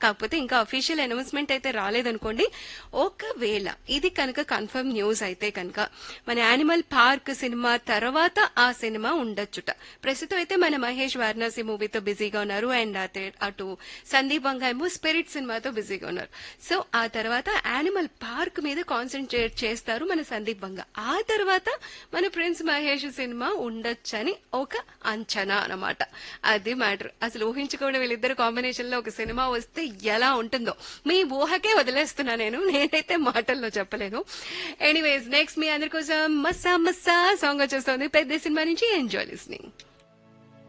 కాకపోతే ఇంకా official announcement అయితే రాలేదనుకోండి ఒకవేళ ఇది కనుక కన్ఫర్మ్ న్యూస్ అయితే కనుక మన యానిమల్ పార్క్ సినిమా తర్వాత ఆ సినిమా ఉండొచ్చుట ప్రస్తుతం అయితే మన మహేష్ వారణాసి మూవీతో బిజీగా ఉన్నారు అండ్ అటు సందీప్ వంగ ఏమో స్పిరిట్ సినిమాతో బిజీగా ఉన్నారు సో ఆ తర్వాత యానిమల్ పార్క్ మీద కాన్సన్ట్రేట్ చేస్తారు మన సందీప్ వంగ ఆ తర్వాత మన ప్రిన్స్ మహేష్ సినిమా ఉండొచ్చని ఒక అంచనా అన్నమాట అది మ్యాటర్ అసలు ఊహించుకోవడం వీళ్ళిద్దరు కాంబినేషన్ లో ఒక సినిమా వస్తే ఎలా ఉంటుందో మీ ఊహకే వదిలేస్తున్నా నేను నేనైతే మాటల్లో చెప్పలేను ఎనీవేస్ నెక్స్ట్ మీ అందరి కోసం మస్సా మస్సా సాంగ్ వచ్చేస్తుంది పెద్ద సినిమా నుంచి ఎంజాయ్ లిస్నింగ్